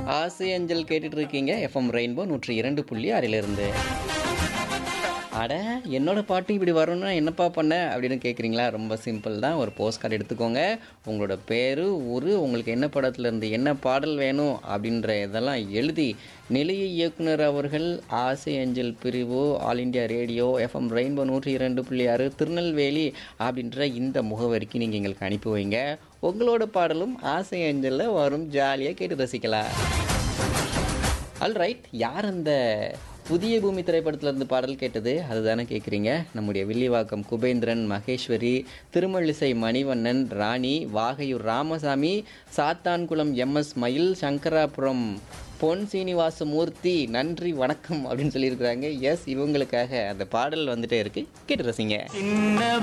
ஆசை அஞ்சல் கேட்டுட்டு இருக்கீங்க எஃப்எம் ரெயின்போ நூற்றி இரண்டு புள்ளி ஆறிலிருந்து அட என்னோட பாட்டு இப்படி வரணும்னா என்னப்பா பண்ண அப்படின்னு கேட்குறீங்களா ரொம்ப சிம்பிள் தான் ஒரு போஸ்ட் கார்டு எடுத்துக்கோங்க உங்களோட பேர் ஊர் உங்களுக்கு என்ன படத்துல இருந்து என்ன பாடல் வேணும் அப்படின்ற இதெல்லாம் எழுதி நிலைய இயக்குனர் அவர்கள் ஆசை அஞ்சல் பிரிவு all India radio FM rainbow நூற்றி இரண்டு புள்ளி ஆறு திருநெல்வேலி அப்படின்ற இந்த முகவரிக்கு நீங்கள் எங்களுக்கு அனுப்பி வைங்க உங்களோட பாடலும் ஆசை அஞ்சலில் வரும் ஜாலியாக கேட்டு ரசிக்கலாம் ஆல் ரைட் யார் அந்த புதிய பூமி திரைப்படத்துல இருந்து பாடல் கேட்டது அதுதானே கேட்குறீங்க நம்முடைய வில்லிவாக்கம் குபேந்திரன் மகேஸ்வரி திருமழிசை மணிவண்ணன் ராணி வாகையூர் ராமசாமி சாத்தான்குளம் எம்எஸ் மயில் சங்கராபுரம் பொன் சீனிவாச மூர்த்தி நன்றி வணக்கம் அப்படின்னு சொல்லியிருக்கிறாங்க எஸ் இவங்களுக்காக அந்த பாடல் வந்துட்டே இருக்கு கேட்டு ரசிங்க